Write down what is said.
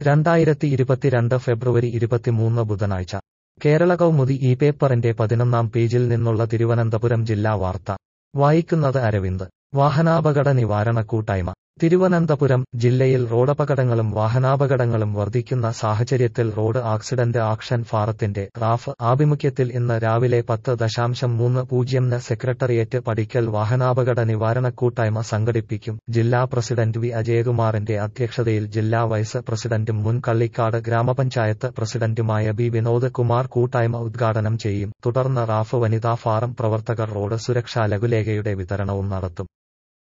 രണ്ടായിരത്തി ഇരുപത്തിരണ്ട് ഫെബ്രുവരി ഇരുപത്തിമൂന്ന് ബുധനാഴ്ച കേരള കൗമുദി ഈ പേപ്പറിന്റെ പതിനൊന്നാം പേജിൽ നിന്നുള്ള തിരുവനന്തപുരം ജില്ലാ വാർത്ത വായിക്കുന്നത് അരവിന്ദ് വാഹനാപകട നിവാരണ കൂട്ടായ്മ തിരുവനന്തപുരം ജില്ലയിൽ റോഡപകടങ്ങളും വാഹനാപകടങ്ങളും വർദ്ധിക്കുന്ന സാഹചര്യത്തിൽ റോഡ് ആക്സിഡന്റ് ആക്ഷൻ ഫാറത്തിന്റെ റാഫ് ആഭിമുഖ്യത്തിൽ ഇന്ന് രാവിലെ പത്ത് ദശാംശം മൂന്ന് പൂജ്യംന് സെക്രട്ടറിയേറ്റ് പടിക്കൽ വാഹനാപകട നിവാരണ കൂട്ടായ്മ സംഘടിപ്പിക്കും ജില്ലാ പ്രസിഡന്റ് വി അജയകുമാറിന്റെ അധ്യക്ഷതയിൽ ജില്ലാ വൈസ് പ്രസിഡന്റും മുൻ കള്ളിക്കാട് ഗ്രാമപഞ്ചായത്ത് പ്രസിഡന്റുമായ ബി വിനോദ് കുമാർ കൂട്ടായ്മ ഉദ്ഘാടനം ചെയ്യും തുടർന്ന് റാഫ് വനിതാ ഫാറം പ്രവർത്തകർ റോഡ് സുരക്ഷാ ലഘുലേഖയുടെ വിതരണവും നടത്തും